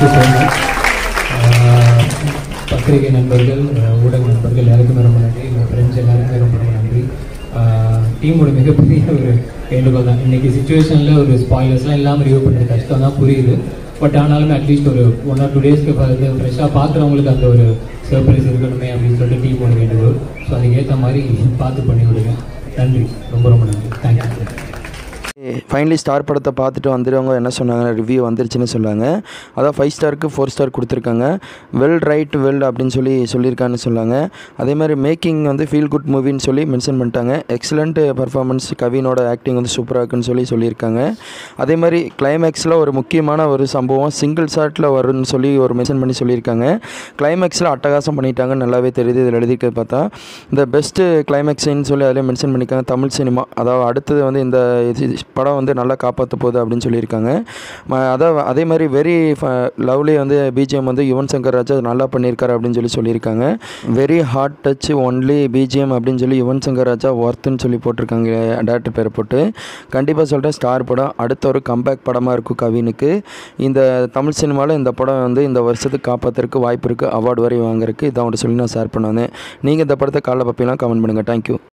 thank you so much பத்திரிகை நண்பர்கள் அஹ், ஊடக நண்பர்கள் எல்லாருக்குமே ரொம்ப நன்றி எங்கள் ஃப்ரெண்ட்ஸ் எல்லாருக்குமே ரொம்ப ரொம்ப நன்றி டீமோட மிகப்பெரிய ஒரு வேண்டுகோள் தான் இன்றைக்கி சுச்சுவேஷனில் ஒரு ஸ்பாயிலர்ஸ்லாம் இல்லாமல் ரிவ்யூ பண்ணுறது கஷ்டம் தான் புரியுது பட் ஆனாலுமே அட்லீஸ்ட் ஒரு ஒன் ஆர் டூ டேஸ்க்கு வந்து ஃப்ரெஷ்ஷாக பார்க்குறவங்களுக்கு அந்த ஒரு சர்ப்ரைஸ் இருக்கணுமே அப்படின்னு சொல்லிட்டு டீமோட வேண்டுகோள் ஸோ அதுக்கேற்ற மாதிரி பார்த்து பண்ணி விடுங்க நன்றி ரொம்ப ரொம்ப நன்றி தேங்க்யூ ஃபைனலி ஸ்டார் படத்தை பார்த்துட்டு வந்துடுவங்க என்ன சொன்னாங்க ரிவ்யூ வந்துருச்சுன்னு சொன்னாங்க அதான் ஃபைவ் ஸ்டாருக்கு ஃபோர் ஸ்டார் கொடுத்துருக்காங்க வெல் ரைட் வெல் அப்படின்னு சொல்லி சொல்லியிருக்கான்னு சொன்னாங்க அதே மாதிரி மேக்கிங் வந்து ஃபீல் குட் மூவின்னு சொல்லி மென்ஷன் பண்ணிட்டாங்க எக்ஸலண்ட் பர்ஃபார்மன்ஸ் கவினோட ஆக்டிங் வந்து சூப்பராக இருக்குன்னு சொல்லி சொல்லியிருக்காங்க அதே மாதிரி கிளைமேக்ஸில் ஒரு முக்கியமான ஒரு சம்பவம் சிங்கிள் ஷாட்டில் வரும்னு சொல்லி ஒரு மென்ஷன் பண்ணி சொல்லியிருக்காங்க கிளைமேக்ஸில் அட்டகாசம் பண்ணிட்டாங்க நல்லாவே தெரியுது இதில் எழுதிக்க பார்த்தா இந்த பெஸ்ட்டு கிளைமேக்ஸ்ன்னு சொல்லி அதில் மென்ஷன் பண்ணியிருக்காங்க தமிழ் சினிமா அதாவது அடுத்தது வந்து இந்த இது படம் வந்து நல்லா காப்பாற்ற போகுது அப்படின்னு சொல்லியிருக்காங்க ம- அதான் அதே மாதிரி வெரி லவ்லி வந்து பிஜிஎம் வந்து யுவன் சங்கர் ராஜா நல்லா பண்ணியிருக்காரு அப்படின்னு சொல்லி சொல்லியிருக்காங்க very heart touch only BGM அப்படின்னு சொல்லி யுவன் சங்கர் ராஜா ஒர்த்துன்னு சொல்லி போட்டிருக்காங்க டேரக்டர் பேரை போட்டு கண்டிப்பாக சொல்கிறேன் ஸ்டார் படம் அடுத்த ஒரு கம்பேக் படமாக இருக்கும் கவினுக்கு இந்த தமிழ் சினிமாவில் இந்த படம் வந்து இந்த வருஷத்துக்கு காப்பாற்றுறதுக்கு வாய்ப்பு இருக்குது அவார்டு வரை வாங்குறதுக்கு இதை அவங்கள்ட்ட சொல்லி நான் ஷேர் பண்ணுவேன் நீங்கள் இந்த படத்தை காலைல பார்ப்பீங்கன்னா கமெண்ட் பண்ணுங்கள் தேங்க்யூ